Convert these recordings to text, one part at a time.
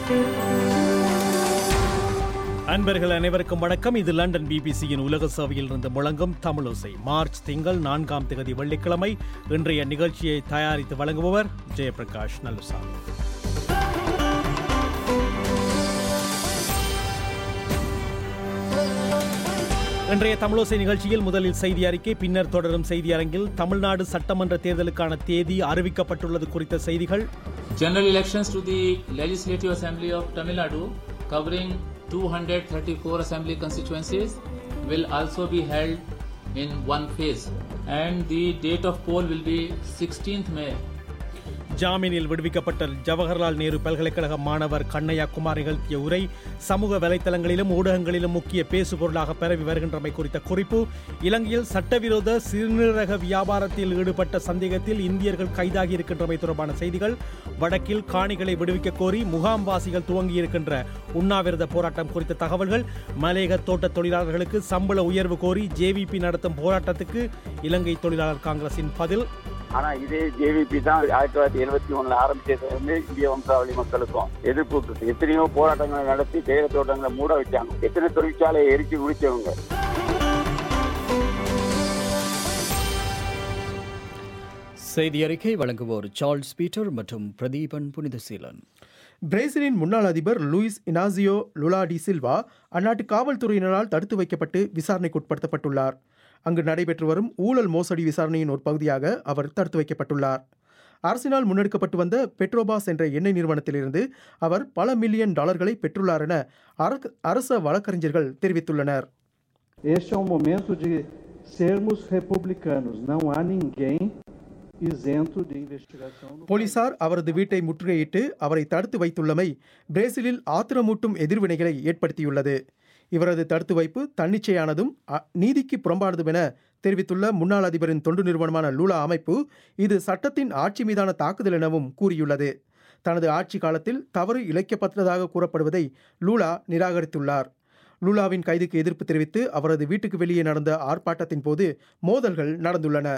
அன்பர்கள் அனைவருக்கும் வணக்கம் இது லண்டன் பிபிசியின் உலக சேவையில் இருந்து முழங்கும் தமிழோசை மார்ச் திங்கள் நான்காம் தேதி வெள்ளிக்கிழமை இன்றைய நிகழ்ச்சியை தயாரித்து வழங்குபவர் ஜெயபிரகாஷ் நல்லுசாமி இன்றைய தமிழோசை நிகழ்ச்சியில் முதலில் செய்தி அறிக்கை பின்னர் தொடரும் செய்தி அரங்கில் தமிழ்நாடு சட்டமன்ற தேர்தலுக்கான தேதி அறிவிக்கப்பட்டுள்ளது குறித்த செய்திகள் General elections to the Legislative Assembly of Tamil Nadu, covering 234 assembly constituencies, will also be held in one phase. And the date of poll will be 16th May. ஜாமீனில் விடுவிக்கப்பட்ட ஜவஹர்லால் நேரு பல்கலைக்கழக மாணவர் கண்ணையா குமார் நிகழ்த்திய உரை சமூக வலைத்தளங்களிலும் ஊடகங்களிலும் முக்கிய பேசுபொருளாக பரவி வருகின்றமை குறித்த குறிப்பு இலங்கையில் சட்டவிரோத சிறுநீரக வியாபாரத்தில் ஈடுபட்ட சந்தேகத்தில் இந்தியர்கள் கைதாகி இருக்கின்றமை தொடர்பான செய்திகள் வடக்கில் காணிகளை விடுவிக்க கோரி முகாம்வாசிகள் துவங்கியிருக்கின்ற உண்ணாவிரத போராட்டம் குறித்த தகவல்கள் மலையக தோட்ட தொழிலாளர்களுக்கு சம்பள உயர்வு கோரி ஜேவிபி நடத்தும் போராட்டத்துக்கு இலங்கை தொழிலாளர் காங்கிரசின் பதில் ஆனா இதே ஜேவிபி தான் ஆயிரத்தி தொள்ளாயிரத்தி எழுபத்தி ஒண்ணுல ஆரம்பிச்சது வந்து இந்திய வம்சாவளி மக்களுக்கும் எதிர்ப்பு எத்தனையோ போராட்டங்களை நடத்தி தேயிலை தோட்டங்களை மூட வச்சாங்க எத்தனை தொழிற்சாலையை எரிச்சு முடிச்சவங்க செய்தி அறிக்கை வழங்குவோர் சார்ல்ஸ் பீட்டர் மற்றும் பிரதீபன் புனிதசீலன் பிரேசிலின் முன்னாள் அதிபர் Luiz Inacio Lula da Silva அந்நாட்டு காவல்துறையினரால் தடுத்து வைக்கப்பட்டு விசாரணைக்கு உட்படுத்தப்பட்டுள்ளார் அங்கு நடைபெற்று வரும் ஊழல் மோசடி விசாரணையின் ஒரு பகுதியாக அவர் தடுத்து வைக்கப்பட்டுள்ளார் அரசினால் முன்னெடுக்கப்பட்டு வந்த பெட்ரோபாஸ் என்ற எண்ணெய் நிறுவனத்திலிருந்து அவர் பல மில்லியன் டாலர்களை பெற்றுள்ளார் என அரச- அரச வழக்கறிஞர்கள் தெரிவித்துள்ளனர் Este é o momento de sermos republicanos. Não há ninguém isento de investigação. No போலீசார் அவரது வீட்டை முற்றுகையிட்டு அவரை தடுத்து வைத்துள்ளமை பிரேசிலில் ஆத்திரமூட்டும் எதிர்வினைகளை ஏற்படுத்தியுள்ளது இவரது தடுத்து வைப்பு தன்னிச்சையானதும் அ- நீதிக்கு புறம்பானதும் என தெரிவித்துள்ள முன்னாள் அதிபரின் தொண்டு நிறுவனமான லூலா அமைப்பு இது சட்டத்தின் ஆட்சி மீதான தாக்குதல் எனவும் கூறியுள்ளது தனது ஆட்சி காலத்தில் தவறு இழைக்கப்பட்டதாக கூறப்படுவதை லூலா நிராகரித்துள்ளார் லூலாவின் கைதுக்கு எதிர்ப்பு தெரிவித்து அவரது வீட்டுக்கு வெளியே நடந்த ஆர்ப்பாட்டத்தின் போது மோதல்கள் நடந்துள்ளன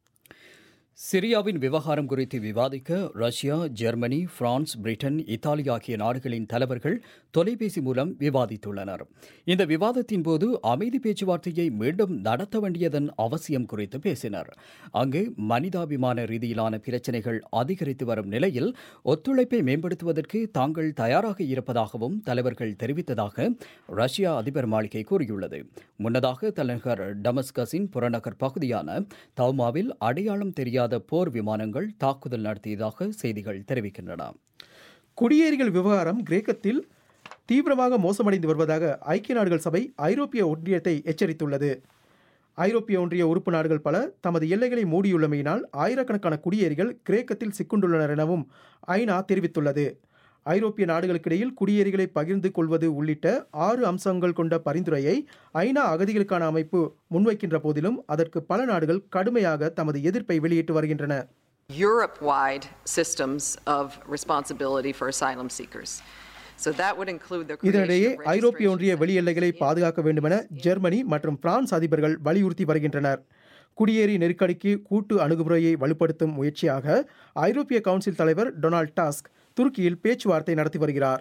சிரியாவின் விவகாரம் குறித்து விவாதிக்க Russia Germany France Britain Italy ஆகிய நாடுகளின் தலைவர்கள் தொலைபேசி மூலம் விவாதித்துள்ளனர் இந்த விவாதத்தின் போது அமைதி பேச்சுவார்த்தையை மீண்டும் நடத்த வேண்டியதன் அவசியம் குறித்து பேசினர் அங்கு மனிதாபிமான ரீதியிலான பிரச்சினைகள் அதிகரித்து வரும் நிலையில் ஒத்துழைப்பை மேம்படுத்துவதற்கு தாங்கள் தயாராக இருப்பதாகவும் தலைவர்கள் தெரிவித்ததாக ரஷ்யா அதிபர் மாளிகை கூறியுள்ளது முன்னதாக தலைநகர் டமஸ்கஸின் புறநகர் பகுதியான தௌமாவில் அடையாளம் தெரியாத போர் விமானங்கள் தாக்குதல் நடத்தியதாக செய்திகள் தெரிவிக்கின்றன குடியேறிகள் விவகாரம் கிரேக்கத்தில் தீவிரமாக மோசமடைந்து வருவதாக ஐக்கிய நாடுகள் சபை ஐரோப்பிய ஒன்றியத்தை எச்சரித்துள்ளது ஐரோப்பிய ஒன்றிய உறுப்பு நாடுகள் பல தமது எல்லைகளை மூடியுள்ளமையினால் ஆயிரக்கணக்கான குடியேறிகள் கிரேக்கத்தில் சிக்குண்டுள்ளனர் எனவும் ஐநா தெரிவித்துள்ளது ஐரோப்பிய நாடுகளுக்கிடையில் குடியேறிகளை பகிர்ந்து கொள்வது உள்ளிட்ட ஆறு அம்சங்கள் கொண்ட பரிந்துரையை ஐநா அகதிகளுக்கான அமைப்பு முன்வைக்கின்ற போதிலும் அதற்கு பல நாடுகள் கடுமையாக தமது எதிர்ப்பை வெளியிட்டு வருகின்றன Europe wide systems of responsibility for asylum seekers. So that would include the இதனிடையே creation of ஐரோப்பிய ஒன்றிய registration வெளி எல்லைகளை centers in பாதுகாக்க வேண்டுமென ஜெர்மனி மற்றும் பிரான்ஸ் அதிபர்கள் வலியுறுத்தி வருகின்றனர் குடியேறி நெருக்கடிக்கு கூட்டு அணுகுமுறையை வலுப்படுத்தும் முயற்சியாக ஐரோப்பிய கவுன்சில் தலைவர் டொனால்ட் டாஸ்க் துருக்கியில் பேச்சுவார்த்தை நடத்தி வருகிறார்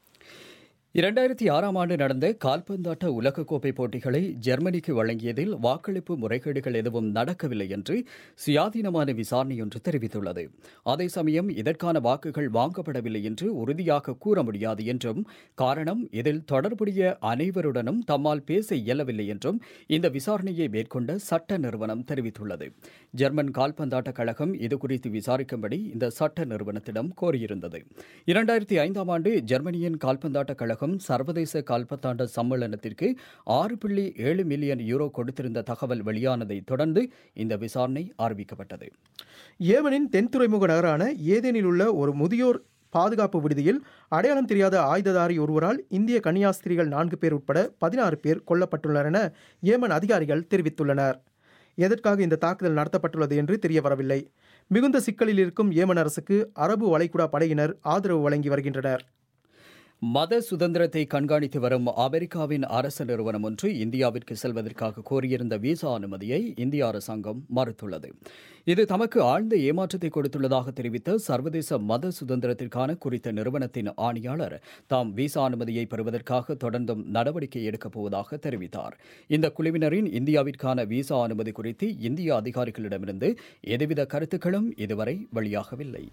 இரண்டாயிரத்தி ஆறாம் ஆண்டு நடந்த கால்பந்தாட்ட உலகக்கோப்பை போட்டிகளை ஜெர்மனிக்கு வழங்கியதில் வாக்களிப்பு முறைகேடுகள் எதுவும் நடக்கவில்லை என்று சுயாதீனமான விசாரணை ஒன்று தெரிவித்துள்ளது அதே சமயம் இதற்கான வாக்குகள் வாங்கப்படவில்லை என்று உறுதியாக கூற முடியாது என்றும் காரணம் இதில் தொடர்புடைய அனைவருடனும் தம்மால் பேச இயலவில்லை என்றும் இந்த விசாரணையை மேற்கொண்ட சட்ட நிறுவனம் தெரிவித்துள்ளது ஜெர்மன் கால்பந்தாட்ட கழகம் இதுகுறித்து விசாரிக்கும்படி இந்த சட்ட நிறுவனத்திடம் கோரியிருந்தது இரண்டாயிரத்தி ஐந்தாம் ஆண்டு ஜெர்மனியின் கால்பந்தாட்ட கழகம் சர்வதேச கால்பந்தாட்ட சம்மேளனத்திற்கு ஆறு புள்ளி ஏழு மில்லியன் யூரோ கொடுத்திருந்த தகவல் வெளியானதை தொடர்ந்து இந்த விசாரணை ஆரம்பிக்கப்பட்டது ஏமனின் தென் துறைமுக நகரான ஏதேனில் உள்ள ஒரு முதியோர் பாதுகாப்பு விடுதியில் அடையாளம் தெரியாத ஆயுததாரி ஒருவரால் இந்திய கன்னியாஸ்திரிகள் நான்கு பேர் உட்பட பதினாறு பேர் கொல்லப்பட்டுள்ளனர் என ஏமன் அதிகாரிகள் தெரிவித்துள்ளனர் எதற்காக இந்த தாக்குதல் நடத்தப்பட்டுள்ளது என்று தெரிய வரவில்லை மிகுந்த சிக்கலில் இருக்கும் ஏமன் அரசுக்கு அரபு வளைகுடா படையினர் ஆதரவு வழங்கி வருகின்றனர் மத சுதந்திரத்தை கண்காணித்து வரும் அமெரிக்காவின் அரசு நிறுவனம் ஒன்று இந்தியாவிற்கு செல்வதற்காக கோரியிருந்த விசா அனுமதியை இந்திய அரசாங்கம் மறுத்துள்ளது இது தமக்கு ஆழ்ந்த ஏமாற்றத்தை கொடுத்துள்ளதாக தெரிவித்த சர்வதேச மத சுதந்திரத்திற்கான குறித்த நிறுவனத்தின் ஆணையாளர் தாம் விசா அனுமதியை பெறுவதற்காக தொடர்ந்தும் நடவடிக்கை எடுக்கப் போவதாக தெரிவித்தார் இந்த குழுவினரின் இந்தியாவிற்கான விசா அனுமதி குறித்து இந்திய அதிகாரிகளிடமிருந்து எதுவித கருத்துக்களும் இதுவரை வெளியாகவில்லை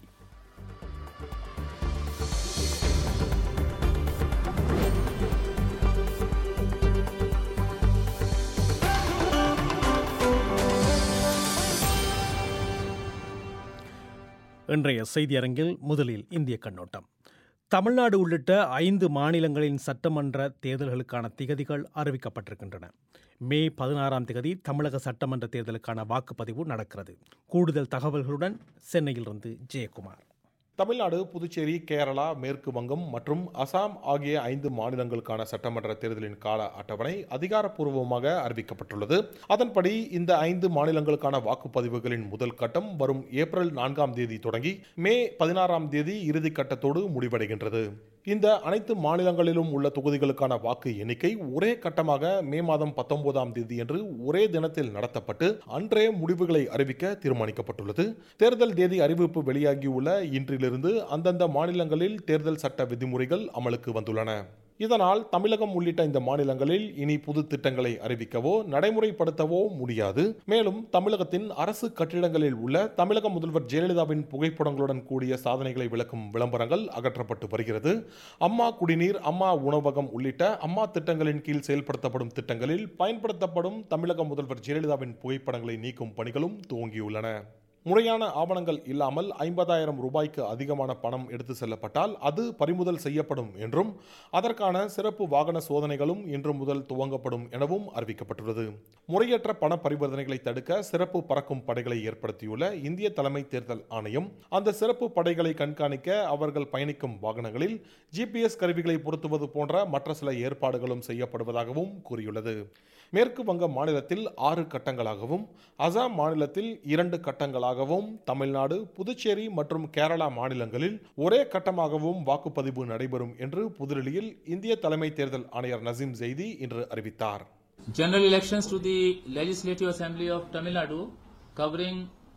இன்றைய செய்தியரங்கில் முதலில் இந்திய கண்ணோட்டம் தமிழ்நாடு உள்ளிட்ட ஐந்து மாநிலங்களின் சட்டமன்ற தேர்தல்களுக்கான திகதிகள் அறிவிக்கப்பட்டிருக்கின்றன மே பதினாறாம் திகதி தமிழக சட்டமன்ற தேர்தலுக்கான வாக்குப்பதிவு நடக்கிறது கூடுதல் தகவல்களுடன் சென்னையிலிருந்து ஜெயக்குமார் தமிழ்நாடு புதுச்சேரி கேரளா மேற்கு வங்கம் மற்றும் அசாம் ஆகிய ஐந்து மாநிலங்களுக்கான சட்டமன்ற தேர்தலின் கால அட்டவணை அதிகாரப்பூர்வமாக அறிவிக்கப்பட்டுள்ளது அதன்படி இந்த ஐந்து மாநிலங்களுக்கான வாக்குப்பதிவுகளின் முதல் கட்டம் வரும் ஏப்ரல் நான்காம் தேதி தொடங்கி மே பதினாறாம் தேதி இறுதி கட்டத்தோடு முடிவடைகின்றது இந்த அனைத்து மாநிலங்களிலும் உள்ள தொகுதிகளுக்கான வாக்கு எண்ணிக்கை ஒரே கட்டமாக மே மாதம் பத்தொன்பதாம் தேதி என்று ஒரே தினத்தில் நடத்தப்பட்டு அன்றே முடிவுகளை அறிவிக்க தீர்மானிக்கப்பட்டுள்ளது தேர்தல் தேதி அறிவிப்பு வெளியாகியுள்ள இன்றிலிருந்து அந்தந்த மாநிலங்களில் தேர்தல் சட்ட விதிமுறைகள் அமலுக்கு வந்துள்ளன இதனால் தமிழகம் உள்ளிட்ட இந்த மாநிலங்களில் இனி புது திட்டங்களை அறிவிக்கவோ நடைமுறைப்படுத்தவோ முடியாது மேலும் தமிழகத்தின் அரசு கட்டிடங்களில் உள்ள தமிழக முதல்வர் ஜெயலலிதாவின் புகைப்படங்களுடன் கூடிய சாதனைகளை விளக்கும் விளம்பரங்கள் அகற்றப்பட்டு வருகிறது அம்மா குடிநீர் அம்மா உணவகம் உள்ளிட்ட அம்மா திட்டங்களின் கீழ் செயல்படுத்தப்படும் திட்டங்களில் பயன்படுத்தப்படும் தமிழக முதல்வர் ஜெயலலிதாவின் புகைப்படங்களை நீக்கும் பணிகளும் துவங்கியுள்ளன முறையான ஆவணங்கள் இல்லாமல் ஐம்பதாயிரம் ரூபாய்க்கு அதிகமான பணம் எடுத்து செல்லப்பட்டால் அது பறிமுதல் செய்யப்படும் என்றும் அதற்கான சிறப்பு வாகன சோதனைகளும் இன்று முதல் துவங்கப்படும் எனவும் அறிவிக்கப்பட்டுள்ளது முறையற்ற பண பரிவர்த்தனைகளை தடுக்க சிறப்பு பறக்கும் படைகளை ஏற்படுத்தியுள்ள இந்திய தலைமை தேர்தல் ஆணையம் அந்த சிறப்பு படைகளை கண்காணிக்க அவர்கள் பயணிக்கும் வாகனங்களில் ஜிபிஎஸ் கருவிகளை பொருத்துவது போன்ற மற்ற சில ஏற்பாடுகளும் செய்யப்படுவதாகவும் கூறியுள்ளது மேற்கு வங்க மாநிலத்தில் ஆறு கட்டங்களாகவும் அசாம் மாநிலத்தில் இரண்டு கட்டங்களாகவும் தமிழ்நாடு புதுச்சேரி மற்றும் கேரளா மாநிலங்களில் ஒரே கட்டமாகவும் வாக்குப்பதிவு நடைபெறும் என்று புதுடில்லியில் இந்திய தலைமை தேர்தல் ஆணையர் நசீம் ஜெய்தி இன்று அறிவித்தார் General elections to the Legislative Assembly of Tamil Nadu covering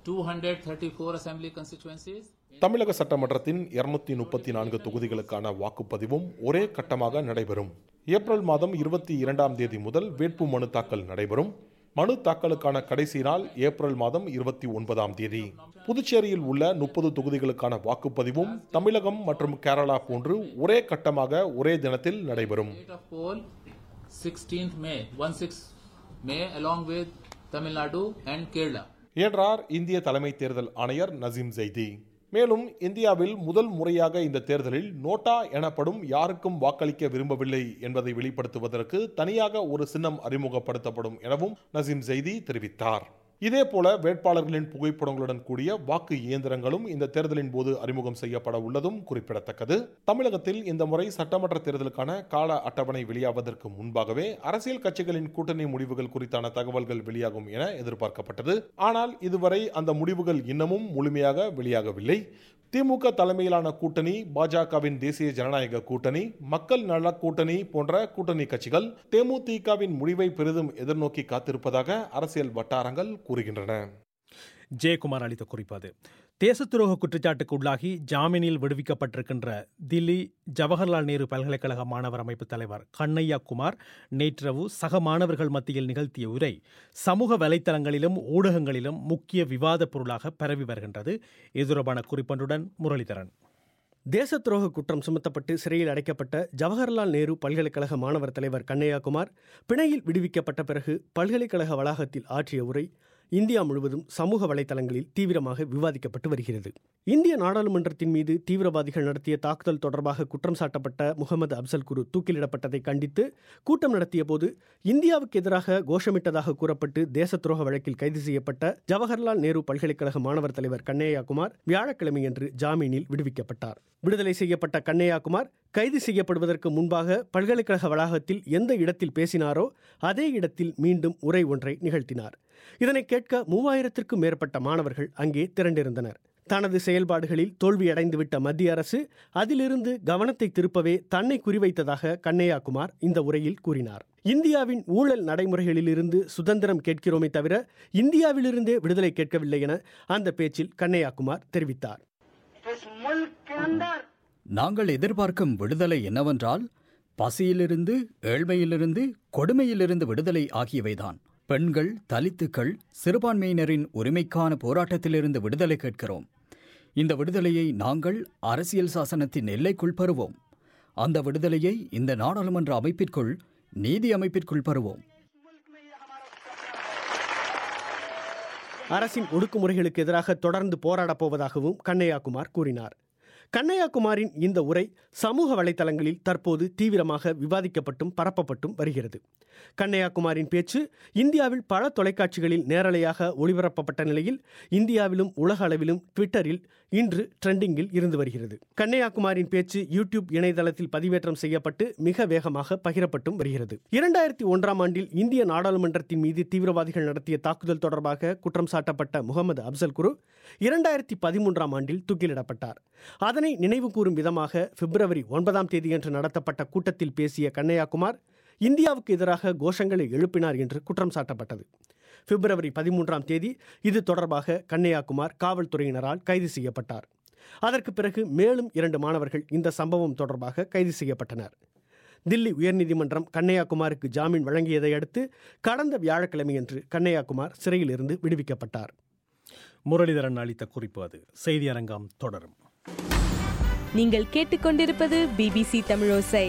234 assembly constituencies. தமிழக சட்டமன்றத்தின் இருநூத்தி முப்பத்தி நான்கு தொகுதிகளுக்கான வாக்குப்பதிவும் ஒரே கட்டமாக நடைபெறும் ஏப்ரல் மாதம் இருபத்தி இரண்டாம் தேதி முதல் வேட்பு மனு தாக்கல் நடைபெறும் மனு தாக்கலுக்கான கடைசி நாள் ஏப்ரல் மாதம் இருபத்தி ஒன்பதாம் தேதி புதுச்சேரியில் உள்ள முப்பது தொகுதிகளுக்கான வாக்குப்பதிவும் தமிழகம் மற்றும் கேரளா போன்று ஒரே கட்டமாக ஒரே தினத்தில் நடைபெறும் Date of poll 16th May, 16 May along with Tamil Nadu and Kerala. என்றார் இந்திய தலைமை தேர்தல் ஆணையர் நசீம் ஜெய்தி மேலும் இந்தியாவில் முதல் முறையாக இந்த தேர்தலில் நோட்டா எனப்படும் யாருக்கும் வாக்களிக்க விரும்பவில்லை என்பதை வெளிப்படுத்துவதற்கு தனியாக ஒரு சின்னம் அறிமுகப்படுத்தப்படும் எனவும் நசீம் ஜெய்தி தெரிவித்தார் இதேபோல வேட்பாளர்களின் புகைப்படங்களுடன் கூடிய வாக்கு இயந்திரங்களும் இந்த தேர்தலின் போது அறிமுகம் செய்யப்பட உள்ளதும் குறிப்பிடத்தக்கது தமிழகத்தில் இந்த முறை சட்டமன்ற தேர்தலுக்கான கால அட்டவணை வெளியாவதற்கு முன்பாகவே அரசியல் கட்சிகளின் கூட்டணி முடிவுகள் குறித்தான தகவல்கள் வெளியாகும் என எதிர்பார்க்கப்பட்டது ஆனால் இதுவரை அந்த முடிவுகள் இன்னமும் முழுமையாக வெளியாகவில்லை திமுக தலைமையிலான கூட்டணி பாஜகவின் தேசிய ஜனநாயக கூட்டணி மக்கள் நல கூட்டணி போன்ற கூட்டணி கட்சிகள் தேமுதிகவின் முடிவை பெரிதும் எதிர்நோக்கி காத்திருப்பதாக அரசியல் வட்டாரங்கள் கூறுகின்றன ஜெயக்குமார் அளித்த குறிப்பது தேசத்துரோக குற்றச்சாட்டுக்கு உள்ளாகி ஜாமீனில் விடுவிக்கப்பட்டிருக்கின்ற தில்லி ஜவஹர்லால் நேரு பல்கலைக்கழக மாணவர் அமைப்பு தலைவர் கண்ணையா குமார் நேற்றிரவு சக மாணவர்கள் மத்தியில் நிகழ்த்திய உரை சமூக வலைத்தளங்களிலும் ஊடகங்களிலும் முக்கிய விவாதப் பொருளாக பரவி வருகின்றது இது தொடர்பான குறிப்பொன்றுடன் முரளிதரன் தேசத்துரோக குற்றம் சுமத்தப்பட்டு சிறையில் அடைக்கப்பட்ட ஜவஹர்லால் நேரு பல்கலைக்கழக மாணவர் தலைவர் கண்ணையாகுமார் பிணையில் விடுவிக்கப்பட்ட பிறகு பல்கலைக்கழக வளாகத்தில் ஆற்றிய உரை இந்தியா முழுவதும் சமூக வலைதளங்களில் தீவிரமாக விவாதிக்கப்பட்டு வருகிறது இந்திய நாடாளுமன்றத்தின் மீது தீவிரவாதிகள் நடத்திய தாக்குதல் தொடர்பாக குற்றம் சாட்டப்பட்ட முகமது அப்சல் குரு தூக்கிலிடப்பட்டதை கண்டித்து கூட்டம் நடத்திய போது இந்தியாவுக்கு எதிராக கோஷமிட்டதாக கூறப்பட்டு தேச துரோக வழக்கில் கைது செய்யப்பட்ட ஜவஹர்லால் நேரு பல்கலைக்கழக மாணவர் தலைவர் கண்ணையா குமார் வியாழக்கிழமையன்று ஜாமீனில் விடுவிக்கப்பட்டார் விடுதலை செய்யப்பட்ட கண்ணையா குமார் கைது செய்யப்படுவதற்கு முன்பாக பல்கலைக்கழக வளாகத்தில் எந்த இடத்தில் பேசினாரோ அதே இடத்தில் மீண்டும் உரை ஒன்றை நிகழ்த்தினார் இதனை கேட்க மூவாயிரத்திற்கும் மேற்பட்ட மாணவர்கள் அங்கே திரண்டிருந்தனர் தனது செயல்பாடுகளில் தோல்வியடைந்துவிட்ட மத்திய அரசு அதிலிருந்து கவனத்தை திருப்பவே தன்னை குறிவைத்ததாக கண்ணையா குமார் இந்த உரையில் கூறினார் இந்தியாவின் ஊழல் நடைமுறைகளிலிருந்து சுதந்திரம் கேட்கிறோமே தவிர இந்தியாவிலிருந்தே விடுதலை கேட்கவில்லை என அந்த பேச்சில் கண்ணையா குமார் தெரிவித்தார் நாங்கள் எதிர்பார்க்கும் விடுதலை என்னவென்றால் பசியிலிருந்து ஏழ்மையிலிருந்து கொடுமையிலிருந்து விடுதலை ஆகியவைதான் பெண்கள் தலித்துக்கள் சிறுபான்மையினரின் உரிமைக்கான போராட்டத்திலிருந்து விடுதலை கேட்கிறோம் இந்த விடுதலையை நாங்கள் அரசியல் சாசனத்தின் எல்லைக்குள் பெறுவோம் அந்த விடுதலையை இந்த நாடாளுமன்ற அமைப்பிற்குள் நீதி அமைப்பிற்குள் பெறுவோம் அரசின் ஒடுக்குமுறைகளுக்கு எதிராக தொடர்ந்து போராடப் போவதாகவும் கண்ணையாகுமார் கூறினார் கண்ணையாகுமாரின் இந்த உரை சமூக வலைதளங்களில் தற்போது தீவிரமாக விவாதிக்கப்பட்டும் பரப்பப்பட்டும் வருகிறது கண்ணையாகுமாரின் பேச்சு இந்தியாவில் பல தொலைக்காட்சிகளில் நேரலையாக ஒளிபரப்பப்பட்ட நிலையில் இந்தியாவிலும் உலக அளவிலும் ட்விட்டரில் இன்று ட்ரெண்டிங்கில் இருந்து வருகிறது கண்ணையாகுமாரின் பேச்சு யூடியூப் இணையதளத்தில் பதிவேற்றம் செய்யப்பட்டு மிக வேகமாக பகிரப்பட்டும் வருகிறது இரண்டாயிரத்தி ஒன்றாம் ஆண்டில் இந்திய நாடாளுமன்றத்தின் மீது தீவிரவாதிகள் நடத்திய தாக்குதல் தொடர்பாக குற்றம் சாட்டப்பட்ட முகமது அப்சல் குரு இரண்டாயிரத்தி பதிமூன்றாம் ஆண்டில் தூக்கிலிடப்பட்டார் அதனை நினைவு கூறும் விதமாக பிப்ரவரி ஒன்பதாம் தேதியன்று நடத்தப்பட்ட கூட்டத்தில் பேசிய கண்ணையாகுமார் இந்தியாவுக்கு எதிராக கோஷங்களை எழுப்பினார் என்று குற்றம் சாட்டப்பட்டது பிப்ரவரி பதிமூன்றாம் தேதி இது தொடர்பாக கண்ணையாகுமார் காவல்துறையினரால் கைது செய்யப்பட்டார் அதற்கு பிறகு மேலும் இரண்டு மாணவர்கள் இந்த சம்பவம் தொடர்பாக கைது செய்யப்பட்டனர் தில்லி உயர்நீதிமன்றம் கண்ணையாகுமாருக்கு ஜாமீன் வழங்கியதை அடுத்து கடந்த வியாழக்கிழமையன்று கண்ணையாகுமார் சிறையில் இருந்து விடுவிக்கப்பட்டார் முரளிதரன் அளித்த குறிப்பு அது செய்தி அரங்கம் தொடரும் நீங்கள் கேட்டுக்கொண்டிருப்பது பிபிசி தமிழோசை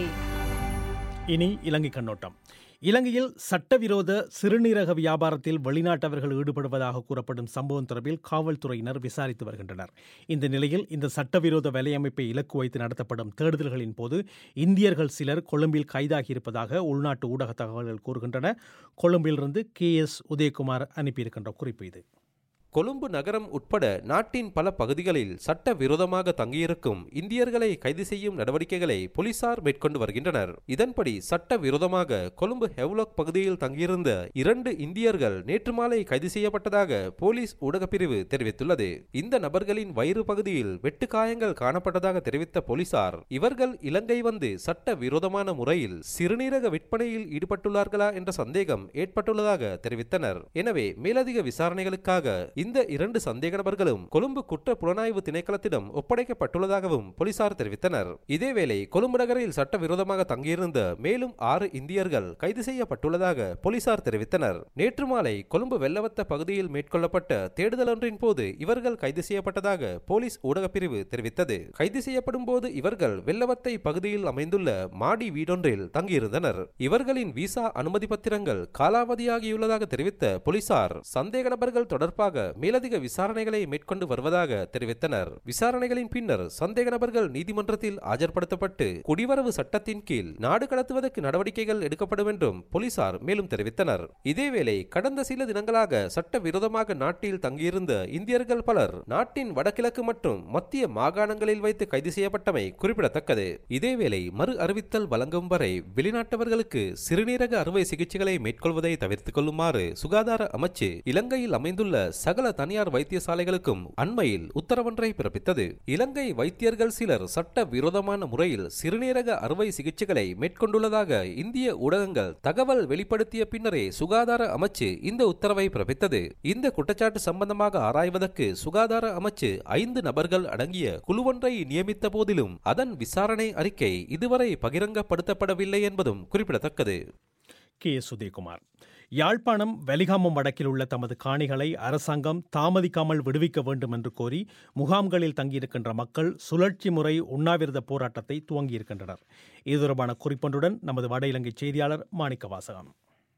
இனி இலங்கை கண்ணோட்டம் இலங்கையில் சட்டவிரோத சிறுநீரக வியாபாரத்தில் வெளிநாட்டவர்கள் ஈடுபடுவதாக கூறப்படும் சம்பவம் தொடர்பில் காவல்துறையினர் விசாரித்து வருகின்றனர் இந்த நிலையில் இந்த சட்டவிரோத வலையமைப்பை இலக்கு வைத்து நடத்தப்படும் தேடுதல்களின் போது இந்தியர்கள் சிலர் கொழும்பில் கைதாகியிருப்பதாக உள்நாட்டு ஊடக தகவல்கள் கூறுகின்றன கொழும்பிலிருந்து கே எஸ் உதயகுமார் அனுப்பியிருக்கின்ற குறிப்பு இது கொழும்பு நகரம் உட்பட நாட்டின் பல பகுதிகளில் சட்ட விரோதமாக தங்கியிருக்கும் இந்தியர்களை கைது செய்யும் நடவடிக்கைகளை போலீசார் மேற்கொண்டு வருகின்றனர் இதன்படி சட்ட விரோதமாக கொழும்பு ஹெவ்லாக் பகுதியில் தங்கியிருந்த இரண்டு இந்தியர்கள் நேற்று மாலை கைது செய்யப்பட்டதாக போலீஸ் ஊடகப்பிரிவு தெரிவித்துள்ளது இந்த நபர்களின் வயிறு பகுதியில் வெட்டு காயங்கள் காணப்பட்டதாக தெரிவித்த போலீசார் இவர்கள் இலங்கை வந்து சட்ட விரோதமான முறையில் சிறுநீரக விற்பனையில் ஈடுபட்டுள்ளார்களா என்ற சந்தேகம் ஏற்பட்டுள்ளதாக தெரிவித்தனர் எனவே மேலதிக விசாரணைகளுக்காக இந்த இரண்டு சந்தேக நபர்களும் கொழும்பு குற்ற புலனாய்வு திணைக்களத்திடம் ஒப்படைக்கப்பட்டுள்ளதாகவும் போலீசார் தெரிவித்தனர் இதேவேளை கொழும்பு நகரில் சட்டவிரோதமாக தங்கியிருந்த மேலும் ஆறு இந்தியர்கள் கைது செய்யப்பட்டுள்ளதாக போலீசார் தெரிவித்தனர் நேற்று மாலை கொழும்பு வெள்ளவத்த பகுதியில் மேற்கொள்ளப்பட்ட தேடுதல் ஒன்றின் போது இவர்கள் கைது செய்யப்பட்டதாக போலீஸ் ஊடகப்பிரிவு தெரிவித்தது கைது செய்யப்படும் போது இவர்கள் வெள்ளவத்தை பகுதியில் அமைந்துள்ள மாடி வீடொன்றில் தங்கியிருந்தனர் இவர்களின் விசா அனுமதி பத்திரங்கள் காலாவதியாகியுள்ளதாக தெரிவித்த போலீசார் சந்தேக நபர்கள் தொடர்பாக மேலதிக விசாரணைகளை மேற்கொண்டு வருவதாக தெரிவித்தனர் விசாரணைகளின் பின்னர் சந்தேக நபர்கள் நீதிமன்றத்தில் ஆஜர்படுத்தப்பட்டு குடிவரவு சட்டத்தின் கீழ் நாடு கடத்துவதற்கு நடவடிக்கைகள் எடுக்கப்படும் என்றும் போலீசார் மேலும் தெரிவித்தனர் இதேவேளை கடந்த சில தினங்களாக சட்டவிரோதமாக நாட்டில் தங்கியிருந்த இந்தியர்கள் பலர் நாட்டின் வடகிழக்கு மற்றும் மத்திய மாகாணங்களில் வைத்து கைது செய்யப்பட்டமை குறிப்பிடத்தக்கது இதேவேளை மறு அறிவித்தல் வழங்கும் வரை வெளிநாட்டவர்களுக்கு சிறுநீரக அறுவை சிகிச்சைகளை மேற்கொள்வதை தவிர்த்துக் கொள்ளுமாறு சுகாதார அமைச்சு இலங்கையில் அமைந்துள்ள சகல தனியார் வைத்தியசாலைகளுக்கும் அண்மையில் உத்தரவொன்றை பிறப்பித்தது இலங்கை வைத்தியர்கள் சிலர் சட்ட விரோதமான முறையில் சிறுநீரக அறுவை சிகிச்சைகளை மேற்கொண்டுள்ளதாக இந்திய ஊடகங்கள் தகவல் வெளிப்படுத்திய பின்னரே சுகாதார அமைச்சு இந்த உத்தரவை பிறப்பித்தது இந்த குற்றச்சாட்டு சம்பந்தமாக ஆராய்வதற்கு சுகாதார அமைச்சு ஐந்து நபர்கள் அடங்கிய குழுவொன்றை நியமித்த போதிலும் அதன் விசாரணை அறிக்கை இதுவரை பகிரங்கப்படுத்தப்படவில்லை என்பதும் குறிப்பிடத்தக்கது கே எஸ் உதயகுமார் யாழ்ப்பாணம் வெலிகாமம் வடக்கில் உள்ள தமது காணிகளை அரசாங்கம் தாமதிக்காமல் விடுவிக்க வேண்டும் என்று கோரி முகாம்களில் தங்கியிருக்கின்ற மக்கள் சுழற்சி முறை உண்ணாவிரத போராட்டத்தை துவங்கியிருக்கின்றனர் இது தொடர்பான குறிப்பொன்றுடன் நமது வட இலங்கை செய்தியாளர் மாணிக்க வாசகம்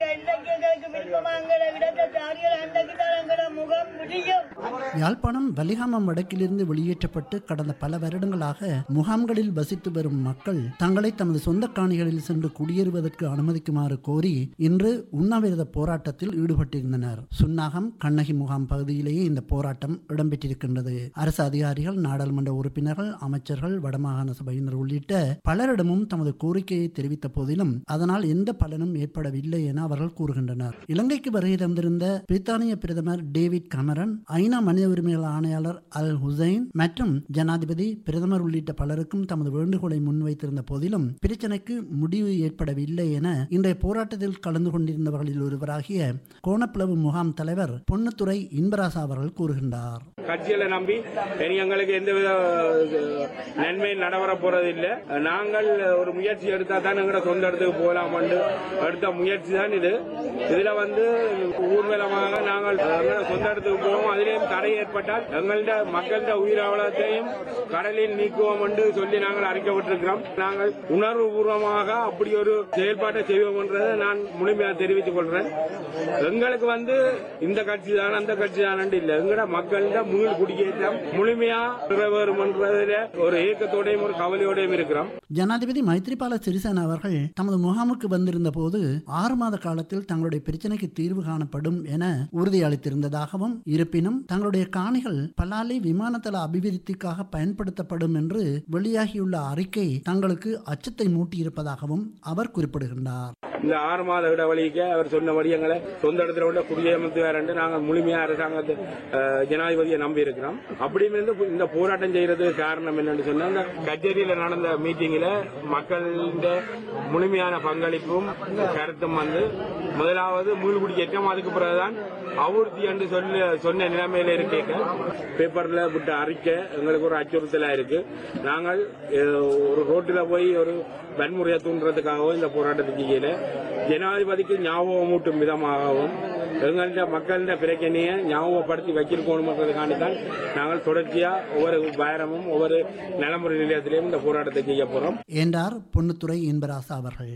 யாழ்ப்பாணம் வலிகாமம் வடக்கிலிருந்து வெளியேற்றப்பட்டு கடந்த பல வருடங்களாக முகாம்களில் வசித்து வரும் மக்கள் தங்களை தமது சொந்த காணிகளில் சென்று குடியேறுவதற்கு அனுமதிக்குமாறு கோரி இன்று உண்ணாவிரத போராட்டத்தில் ஈடுபட்டிருந்தனர் சுன்னாகம் கண்ணகி முகாம் பகுதியிலேயே இந்த போராட்டம் இடம்பெற்றிருக்கின்றது அரசு அதிகாரிகள் நாடாளுமன்ற உறுப்பினர்கள் அமைச்சர்கள் வடமாகாண சபையினர் உள்ளிட்ட பலரிடமும் தமது கோரிக்கையை தெரிவித்த போதிலும் அதனால் எந்த பலனும் ஏற்படவில்லை என அவர்கள் கூறுகின்றனர் இலங்கைக்கு வருகை தந்திருந்த பிரித்தானிய பிரதமர் டேவிட் டேவிட் கமரன் ஐநா மனித உரிமைகள் ஆணையாளர் அல் ஹுசைன் மற்றும் ஜனாதிபதி பிரதமர் உள்ளிட்ட பலருக்கும் தமது வேண்டுகோளை முன்வைத்திருந்த போதிலும் பிரச்சனைக்கு முடிவு ஏற்படவில்லை என இன்றைய போராட்டத்தில் கலந்து கொண்டிருந்தவர்களில் ஒருவராகிய கோணப்பிளவு முகாம் தலைவர் பொன்னுத்துறை இன்பராசா அவர்கள் கூறுகின்றார் கட்சிகளை நம்பி இனி எங்களுக்கு எந்தவித அஹ், நன்மையும் நடவர போறது இல்ல நாங்கள் ஒரு முயற்சி எடுத்தா தான் எங்களோட சொந்த இடத்துக்கு போகலாம் எடுத்த முயற்சி தான் இது இதுல வந்து ஊர்வலமாக நாங்கள் எங்களோட சொந்த இடத்துக்கு போவோம் அதிலேயும் தடை ஏற்பட்டால் எங்கள்ட மக்கள்கிட்ட உயிராவலத்தையும் கடலில் நீக்குவோம் என்று சொல்லி நாங்கள் அறிக்கப்பட்டிருக்கிறோம் நாங்கள் உணர்வு பூர்வமாக அப்படி ஒரு செயல்பாட்டை செய்வோம் என்றதை நான் முழுமையாக தெரிவித்துக் கொள்றேன் எங்களுக்கு வந்து இந்த கட்சி தான் அந்த கட்சி தான் இல்ல எங்கட மக்கள்கிட்ட முழு குடியேற்றம் முழுமையா நிறைவேறும் என்றதுல ஒரு ஏக்கத்தோடையும் ஒரு கவலையோடையும் இருக்கிறோம் ஜனாதிபதி மைத்ரிபால சிறிசேன அவர்கள் தமது முகாமுக்கு வந்திருந்த போது ஆறு மாத காலத்தில் தங்களுடைய பிரச்சனைக்கு தீர்வு காணப்படும் என உறுதியளித்திருந்ததாகவும் இருப்பினும் தங்களுடைய காணிகள் பலாலி விமானத்தள அபிவிருத்திக்காக பயன்படுத்தப்படும் என்று வெளியாகியுள்ள அறிக்கை தங்களுக்கு அச்சத்தை மூட்டியிருப்பதாகவும் அவர் குறிப்பிடுகின்றார் இந்த ஆறு மாத இடைவெளிக்கு அவர் சொன்னபடி எங்களை சொந்த இடத்துல உள்ள குடியமர்த்து வேறண்டு நாங்கள் முழுமையா அரசாங்கத்தை அஹ், ஜனாதிபதியை நம்பி இருக்கிறோம் அப்படியும் இருந்து இந்த போராட்டம் செய்யறதுக்கு காரணம் என்னன்னு சொன்னா இந்த கச்சேரியில நடந்த மீட்டிங்ல மக்களின் முழுமையான பங்களிப்பும் கருத்தும் வந்து முதலாவது மூழ்குடியேற்றம் அதுக்கு பிறகுதான் அபிவிருத்தி என்று சொல்லி சொன்ன நிலைமையில இருக்க பேப்பர்ல விட்ட அறிக்கை எங்களுக்கு ஒரு அச்சுறுத்தலா இருக்கு நாங்கள் அஹ், ஒரு ரோட்டில் போய் ஒரு வன்முறையை தூண்டுறதுக்காகவும் இந்த போராட்டத்துக்கு கீழே ஜனாதிபதிக்கு ஞாபகமூட்டும் விதமாகவும் எங்கள்ட மக்கள்கிட்ட பிரச்சனையை ஞாபகப்படுத்தி வச்சிருக்கணுன்றதுக்காண்டி தான் நாங்கள் தொடர்ச்சியா ஒவ்வொரு வாரமும் ஒவ்வொரு நலமுறை நிலையத்திலையும் இந்த போராட்டத்தை செய்ய போறோம் என்றார் பொன்னுத்துறை இன்பராசா அவர்கள்